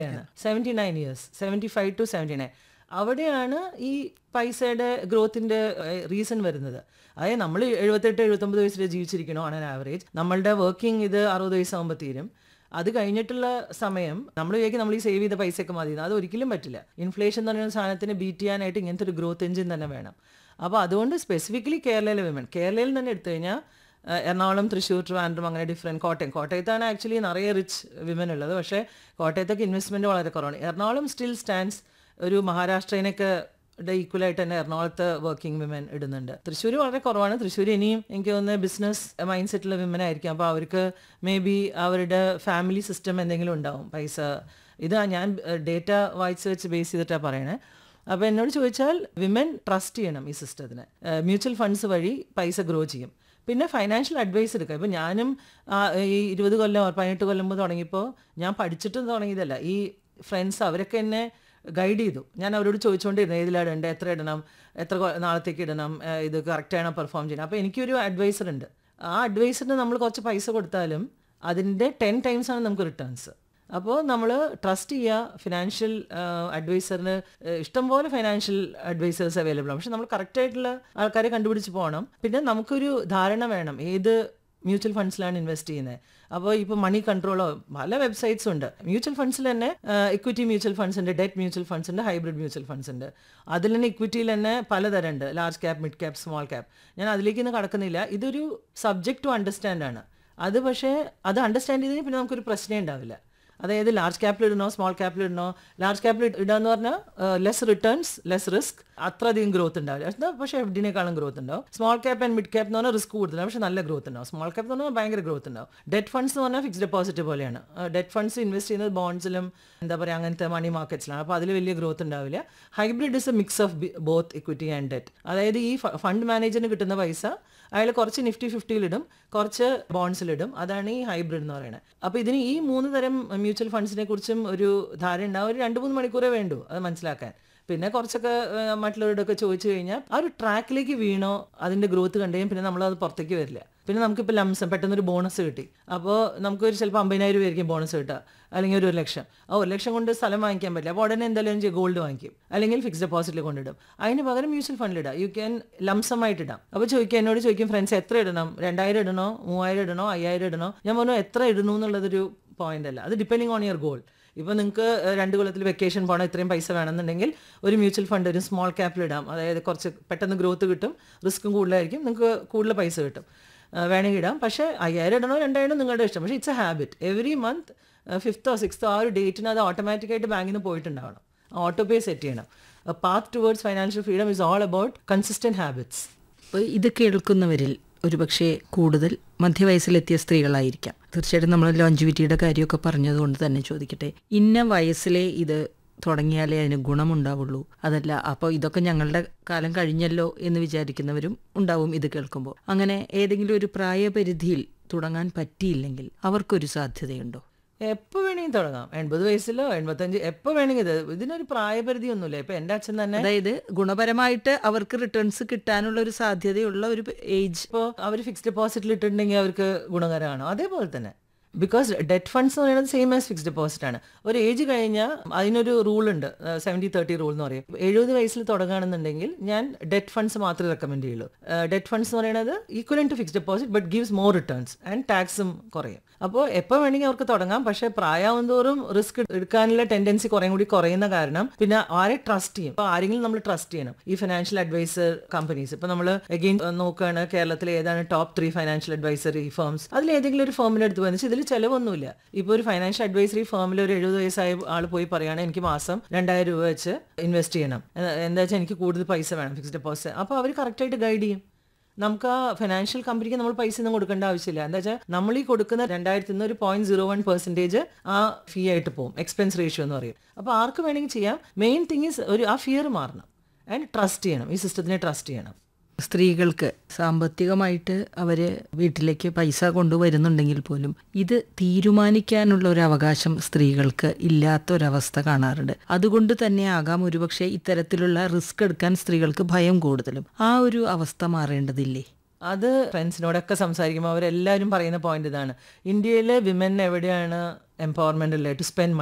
seventy nine years seventy five to seventy nine അവിടെയാണ് ഈ പൈസയുടെ ഗ്രോത്തിന്റെ റീസൺ വരുന്നത് അതായത് നമ്മൾ എഴുപത്തെട്ട് എഴുപത്തൊമ്പത് വയസ്സിൽ ജീവിച്ചിരിക്കണോ ആണ് ആവറേജ് നമ്മളുടെ വർക്കിംഗ് ഇത് അറുപത് വയസ്സാകുമ്പോൾ തീരും അത് കഴിഞ്ഞിട്ടുള്ള സമയം നമ്മൾ വിചാരിക്കും നമ്മൾ ഈ സേവ് ചെയ്ത പൈസയൊക്കെ മതി അത് ഒരിക്കലും പറ്റില്ല ഇൻഫ്ലേഷൻ എന്ന് പറയുന്ന സാധനത്തിന് ബീറ്റ് ചെയ്യാനായിട്ട് ഇങ്ങനത്തെ ഒരു ഗ്രോത്ത് എഞ്ചിൻ തന്നെ വേണം അപ്പോൾ അതുകൊണ്ട് സ്പെസിഫിക്കലി കേരളയിലെ വിമൻ കേരളയിൽ തന്നെ എടുത്തു കഴിഞ്ഞാൽ ഏഹ് എറണാകുളം തൃശ്ശൂർ ട്രിവാൻഡ്രം അങ്ങനെ ഡിഫറെൻറ്റ് കോട്ടയം കോട്ടയത്താണ് ആക്ച്വലി നിറയെ റിച്ച് വിമൻ ഉള്ളത് പക്ഷേ കോട്ടയത്തൊക്കെ ഇൻവെസ്റ്റ്മെൻറ്റ് വളരെ കുറവാണ് എറണാകുളം സ്റ്റിൽ സ്റ്റാൻഡ്സ് ഒരു മഹാരാഷ്ട്രയിനൊക്കെ ഈക്വൽ ആയിട്ട് തന്നെ എറണാകുളത്ത് വർക്കിംഗ് വിമൻ ഇടുന്നുണ്ട് തൃശ്ശൂർ വളരെ കുറവാണ് തൃശ്ശൂർ ഇനിയും എനിക്ക് തോന്നുന്നത് ബിസിനസ് മൈൻഡ് സെറ്റുള്ള വിമൻ ആയിരിക്കും അപ്പോൾ അവർക്ക് മേ ബി അവരുടെ ഫാമിലി സിസ്റ്റം എന്തെങ്കിലും ഉണ്ടാവും പൈസ ഇത് ഞാൻ ഡേറ്റ വായിച്ച് വെച്ച് ബേസ് ചെയ്തിട്ടാണ് പറയണേ അപ്പോൾ എന്നോട് ചോദിച്ചാൽ വിമൻ ട്രസ്റ്റ് ചെയ്യണം ഈ സിസ്റ്റത്തിന് മ്യൂച്വൽ ഫണ്ട്സ് വഴി പൈസ ഗ്രോ ചെയ്യും പിന്നെ ഫൈനാൻഷ്യൽ അഡ്വൈസ് എടുക്കുക ഇപ്പോൾ ഞാനും ആ, ഈ ഇരുപത് കൊല്ലം പതിനെട്ട് കൊല്ലം മുമ്പ് തുടങ്ങിയപ്പോൾ ഞാൻ പഠിച്ചിട്ടും തുടങ്ങിയതല്ല ഈ ഫ്രണ്ട്സ് അവരൊക്കെ എന്നെ ഗൈഡ് ചെയ്തു ഞാൻ അവരോട് ചോദിച്ചുകൊണ്ടിരുന്നു ഏതിലാണ് ഇടേണ്ടത് എത്ര ഇടണം എത്ര കൊ- നാളത്തേക്ക് ഇടണം ഏ, ഇത് കറക്റ്റാണോ പെർഫോം ചെയ്യണം അപ്പോൾ എനിക്കൊരു അഡ്വൈസർ ഉണ്ട് ആ അഡ്വൈസറിന് നമ്മൾ കുറച്ച് പൈസ കൊടുത്താലും അതിൻ്റെ ടെൻ ടൈംസ് ആണ് നമുക്ക് റിട്ടേൺസ് അപ്പോൾ നമ്മൾ ട്രസ്റ്റ് ചെയ്യുക ഫിനാൻഷ്യൽ അഡ്വൈസറിന് ഇഷ്ടംപോലെ ഫൈനാൻഷ്യൽ അഡ്വൈസേഴ്സ് അവൈലബിൾ ആണ് പക്ഷെ നമ്മൾ കറക്റ്റായിട്ടുള്ള ആൾക്കാരെ കണ്ടുപിടിച്ച് പോകണം പിന്നെ നമുക്കൊരു ധാരണ വേണം ഏത് മ്യൂച്വൽ ഫണ്ട്സിലാണ് ഇൻവെസ്റ്റ് ചെയ്യുന്നത് അപ്പോൾ ഇപ്പോൾ മണി കൺട്രോളോ പല വെബ്സൈറ്റ്സ് ഉണ്ട് മ്യൂച്വൽ ഫണ്ട്സിൽ തന്നെ ഇക്വിറ്റി മ്യൂച്വൽ ഫണ്ട്സ് ഉണ്ട് ഡെറ്റ് മ്യൂച്വൽ ഫണ്ട്സ് ഉണ്ട് ഹൈബ്രിഡ് മ്യൂച്വൽ ഫണ്ട്സ് ഉണ്ട് അതിൽ തന്നെ ഇക്വിറ്റിയിൽ തന്നെ പലതരം ഉണ്ട് large cap mid cap small cap ഞാൻ അതിലേക്കൊന്നും കടക്കുന്നില്ല ഇതൊരു സബ്ജക്റ്റ് ടു അണ്ടർസ്റ്റാൻഡ് ആണ് അത് പക്ഷേ അത് അണ്ടർസ്റ്റാൻഡ് ചെയ്തതിന് പിന്നെ നമുക്കൊരു പ്രശ്നമേ ഉണ്ടാവില്ല അതായത് ലാർജ് ക്യാപ്പിൽ ഇടണോ സ്മോൾ ക്യാപ്പിൽ ഇടണോ ലാർജ് ക്യാപ്പിൽ ഇടുക എന്ന് പറഞ്ഞാൽ ലെസ് റിട്ടേൺസ് ലെസ് റിസ്ക് അത്ര അധികം ഗ്രോത്ത് ഉണ്ടാവില്ല എന്നാ പക്ഷേ എഫ് ഡിനേക്കാളും ഗ്രോത്ത് ഉണ്ടാവും small cap and mid cap എന്ന് പറഞ്ഞാൽ റിസ്ക് കൂടുതലാണ് പക്ഷേ നല്ല ഗ്രോത്ത് ഉണ്ടാവും സ്മോൾ ക്യാപ്പ് എന്ന് പറഞ്ഞാൽ ഭയങ്കര ഗ്രോത്ത് ഉണ്ടാവും ഡെറ്റ് ഫണ്ട്സ് എന്ന് പറഞ്ഞാൽ ഫിക്സ് ഡെപ്പോസിറ്റ് പോലെയാണ് ഡെറ്റ് ഫണ്ട്സ് ഇൻവെസ്റ്റ് ചെയ്യുന്നത് ബോൺസിലും എന്താ പറയുക അങ്ങനത്തെ മണി മാർക്കറ്റ്സിലാണ് അപ്പോൾ അതിൽ വലിയ ഗ്രോത്ത് ഉണ്ടാവില്ല hybrid is a mix of both equity and debt അതായത് ഈ ഫണ്ട് മാനേജറിന് കിട്ടുന്ന പൈസ അയാൾ കുറച്ച് നിഫ്റ്റി ഫിഫ്റ്റിയിലിടും കുറച്ച് ബോൺസിലിടും അതാണ് ഈ ഹൈബ്രിഡ് എന്ന് പറയുന്നത് അപ്പോൾ ഇതിന് ഈ മൂന്ന് തരം മ്യൂച്വൽ ഫണ്ട്സിനെ കുറിച്ചും ഒരു ധാരണ ഉണ്ടാവും ഒരു രണ്ട് മൂന്ന് മണിക്കൂറേ വേണ്ടൂ അത് മനസ്സിലാക്കാൻ പിന്നെ കുറച്ചൊക്കെ ഏഹ്, മറ്റുള്ളവരോടൊക്കെ ചോദിച്ചു കഴിഞ്ഞാൽ ആ ഒരു ട്രാക്കിലേക്ക് വീണോ അതിന്റെ ഗ്രോത്ത് കണ്ടുകഴിഞ്ഞാൽ പിന്നെ നമ്മൾ അത് പുറത്തേക്ക് വരില്ല പിന്നെ നമുക്കിപ്പോൾ ലംസം പെട്ടെന്ന് ഒരു ബോണസ് കിട്ടി അപ്പോൾ നമുക്ക് ഒരു ചിലപ്പോൾ അമ്പതിനായിരം രൂപയായിരിക്കും ബോണസ് കിട്ടുക അല്ലെങ്കിൽ ഒരു ഒരു ലക്ഷം ആ ഒരു ലക്ഷം കൊണ്ട് സ്ഥലം വാങ്ങിക്കാൻ പറ്റില്ല അപ്പോൾ ഉടനെ എന്തായാലും ഗോൾഡ് വാങ്ങിക്കും അല്ലെങ്കിൽ ഫിക്സ് ഡെപ്പോസിറ്റിൽ കൊണ്ടിടും അതിന് പകരം മ്യൂച്വൽ ഫണ്ടിലിടാം യു ക്യാൻ ലംസമായിട്ട് ഇടാം അപ്പോൾ ചോദിക്കുക എന്നോട് ചോദിക്കും ഫ്രണ്ട്സ് എത്ര ഇടണം രണ്ടായിരം ഇടണോ മൂവായിരം ഇടണോ അയ്യായിരം ഇടണോ ഞാൻ പറഞ്ഞു എത്ര ഇടണു എന്നുള്ളതൊരു പോയിന്റ് അല്ല അത് ഡിപ്പെൻഡിങ് ഓൺ യുവർ ഗോൾ ഇപ്പോൾ നിങ്ങൾക്ക് രണ്ട് കൊല്ലത്തിൽ വെക്കേഷൻ പോകണം ഇത്രയും പൈസ വേണമെന്നുണ്ടെങ്കിൽ ഒരു മ്യൂച്വൽ ഫണ്ട് ഒരു സ്മോൾ ക്യാപ്പിൽ ഇടാം അതായത് കുറച്ച് പെട്ടെന്ന് ഗ്രോത്ത് കിട്ടും റിസ്ക്കും കൂടുതലായിരിക്കും നിങ്ങൾക്ക് കൂടുതൽ പൈസ കിട്ടും ആ, വേണമെങ്കിൽ ഇടാം പക്ഷേ അയ്യായിരം ഇടണോ രണ്ടായിരം നിങ്ങളുടെ ഇഷ്ടം പക്ഷേ it's a habit every month ഫിഫ്ത്തോ സിക്സ്തോ ആ ഒരു ഡേറ്റിന് അത് ഓട്ടോമാറ്റിക്കായിട്ട് ബാങ്കിൽ നിന്ന് പോയിട്ടുണ്ടാവണം ഓട്ടോ പേ സെറ്റ് ചെയ്യണം path towards financial freedom is all about consistent habits അപ്പോൾ ഇത് കേൾക്കുന്നവരിൽ ഒരുപക്ഷെ കൂടുതൽ മധ്യവയസ്സിലെത്തിയ സ്ത്രീകളായിരിക്കാം തീർച്ചയായിട്ടും നമ്മൾ ലോഞ്ചിവിറ്റിയുടെ കാര്യമൊക്കെ പറഞ്ഞതുകൊണ്ട് തന്നെ ചോദിക്കട്ടെ ഇന്ന വയസ്സിലെ ഇത് തുടങ്ങിയാലേ അതിന് ഗുണമുണ്ടാവുള്ളൂ അതല്ല അപ്പോൾ ഇതൊക്കെ ഞങ്ങളുടെ കാലം കഴിഞ്ഞല്ലോ എന്ന് വിചാരിക്കുന്നവരും ഉണ്ടാവും ഇത് കേൾക്കുമ്പോൾ അങ്ങനെ ഏതെങ്കിലും ഒരു പ്രായപരിധിയിൽ തുടങ്ങാൻ പറ്റിയില്ലെങ്കിൽ അവർക്കൊരു സാധ്യതയുണ്ടോ എപ്പോൾ വേണമെങ്കിൽ തുടങ്ങാം എൺപത് വയസ്സിലോ എൺപത്തഞ്ച് എപ്പോൾ വേണമെങ്കിൽ ഇത് ഇതിനൊരു പ്രായപരിധി ഒന്നുമില്ല ഇപ്പൊ എൻ്റെ അച്ഛൻ തന്നെ അതായത് ഗുണപരമായിട്ട് അവർക്ക് റിട്ടേൺസ് കിട്ടാനുള്ള ഒരു സാധ്യതയുള്ള ഒരു ഏജ് ഇപ്പോൾ അവർ ഫിക്സ്ഡ് ഡെപ്പോസിറ്റിൽ ഇട്ടിട്ടുണ്ടെങ്കിൽ അവർക്ക് ഗുണകരമാണോ അതേപോലെ തന്നെ ബിക്കോസ് ഡെറ്റ് ഫണ്ട്സ് എന്ന് പറയുന്നത് സെയിം ആസ് ഫിക്സ്ഡ് ഡെപ്പോസിറ്റ് ആണ് ഒരു ഏജ് കഴിഞ്ഞാൽ അതിനൊരു റൂൾ ഉണ്ട് സെവൻറ്റി തേർട്ടി റൂൾ എന്ന് പറയും എഴുപത് വയസ്സിൽ തുടങ്ങുകയാണെന്നുണ്ടെങ്കിൽ ഞാൻ ഡെറ്റ് ഫണ്ട്സ് മാത്രമേ റെക്കമെൻഡ് ചെയ്യുള്ളൂ ഡെറ്റ് ഫണ്ട്സ് എന്ന് പറയുന്നത് equivalent to fixed deposit but gives more returns and ടാക്സും കുറയും അപ്പോൾ എപ്പോൾ വേണമെങ്കിൽ അവർക്ക് തുടങ്ങാം പക്ഷേ പ്രായമാവും തോറും റിസ്ക് എടുക്കാനുള്ള ടെൻഡൻസി കുറേ കൂടി കുറയുന്ന കാരണം പിന്നെ ആരെ ട്രസ്റ്റ് ചെയ്യും അപ്പോൾ ആരെങ്കിലും നമ്മൾ ട്രസ്റ്റ് ചെയ്യണം ഈ ഫിനാൻഷ്യൽ അഡ്വൈസർ കമ്പനീസ് ഇപ്പോൾ നമ്മൾ അഗെയിൻ നോക്കുകയാണ് കേരളത്തിൽ ഏതാണ് top three financial advisory firms അതിൽ ഏതെങ്കിലും ഒരു ഫേമിൻ്റെ അടുത്ത് പോയെന്ന് വെച്ചാൽ ഇതിൽ ചിലവൊന്നുമില്ല ഇപ്പോൾ ഒരു ഫൈനാൻഷ്യൽ അഡ്വൈസറി ഫേമിൽ ഒരു എഴുപത് വയസ്സായ ആൾ പോയി പറയുകയാണെങ്കിൽ എനിക്ക് മാസം രണ്ടായിരം രൂപ വെച്ച് ഇൻവെസ്റ്റ് ചെയ്യണം എ- എന്താ വെച്ചാൽ എനിക്ക് കൂടുതൽ പൈസ വേണം ഫിക്സ്ഡ് ഡെപ്പോസിറ്റ് അപ്പോൾ അവർ കറക്റ്റായിട്ട് ഗൈഡ് ചെയ്യും നമുക്ക് ആ ഫിനാൻഷ്യൽ കമ്പനിക്ക് നമ്മൾ പൈസ ഒന്നും കൊടുക്കേണ്ട ആവശ്യമില്ല എന്താ വെച്ചാൽ നമ്മൾ ഈ കൊടുക്കുന്ന രണ്ടായിരത്തി നിന്ന് ഒരു പോയിന്റ് സീറോ വൺ പെർസെൻറ്റേജ് ആ ഫീ ആയിട്ട് പോകും എക്സ്പെൻസ് റേഷ്യോ എന്ന് പറയും അപ്പോൾ ആർക്ക് വേണമെങ്കിൽ ചെയ്യാം മെയിൻ തിങ് ഈസ് ഒരു ആ ഫിയർ മാറണം ആൻഡ് ട്രസ്റ്റ് ചെയ്യണം ഈ സിസ്റ്റത്തിനെ ട്രസ്റ്റ് ചെയ്യണം സ്ത്രീകൾക്ക് സാമ്പത്തികമായിട്ട് അവർ വീട്ടിലേക്ക് പൈസ കൊണ്ടുവരുന്നുണ്ടെങ്കിൽ പോലും ഇത് തീരുമാനിക്കാനുള്ള ഒരു അവകാശം സ്ത്രീകൾക്ക് ഇല്ലാത്തൊരവസ്ഥ കാണാറുണ്ട് അതുകൊണ്ട് തന്നെ ആകാം ഒരുപക്ഷെ ഇത്തരത്തിലുള്ള റിസ്ക് എടുക്കാൻ സ്ത്രീകൾക്ക് ഭയം കൂടുതലും ആ ഒരു അവസ്ഥ മാറേണ്ടതില്ലേ അത് ഫ്രണ്ട്സിനോടൊക്കെ സംസാരിക്കുമ്പോൾ അവരെല്ലാവരും പറയുന്ന പോയിന്റ് ഇതാണ് ഇന്ത്യയിലെ വിമൻ എവിടെയാണ് എംപവർമെന്റ് ഉള്ളത് ടു സ്പെൻഡ് മണി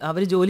അവർ ജോലി